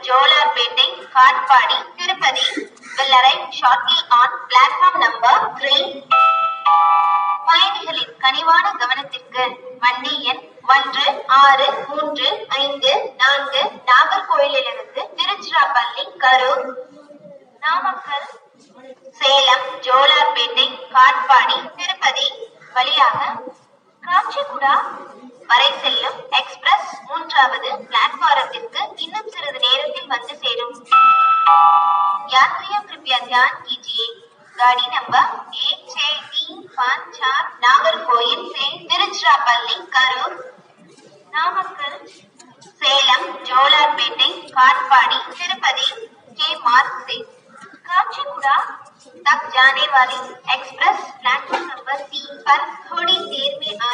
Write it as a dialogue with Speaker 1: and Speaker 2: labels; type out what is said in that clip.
Speaker 1: Jolarpettai Katpadi Tirupati will arrive shortly on platform number 3 பயணிகளின் கனிவான கவனத்திற்கு வண்டி எண் ஒன்று ஆறு மூன்று ஐந்து நான்கு நாகர்கோயிலிருந்து திருச்சிராப்பள்ளி கரூர் நாமக்கல் சேலம் ஜோலார்பேட்டை காட்பாடி திருப்பதி வழியாக காச்சிகுடா வரை செல்லும் எக்ஸ்பிரஸ் மூன்றாவது பிளாட்பாரத்திற்கு இன்னும் சிறிது நேரத்தில் வந்து சேரும் यात्रियों कृपया ध्यान कीजिए गाड़ी नंबर एक छह तीन पाँच चार नागरकोइल से तिरुचिरापल्ली करूर नामक्कल சேலம் ஜோலார்பேட்டை काटपाड़ी तिरुपति के मार्ग से काचीगुड़ा तक जाने वाली एक्सप्रेस प्लेटफॉर्म नंबर तीन पर थोड़ी देर में आ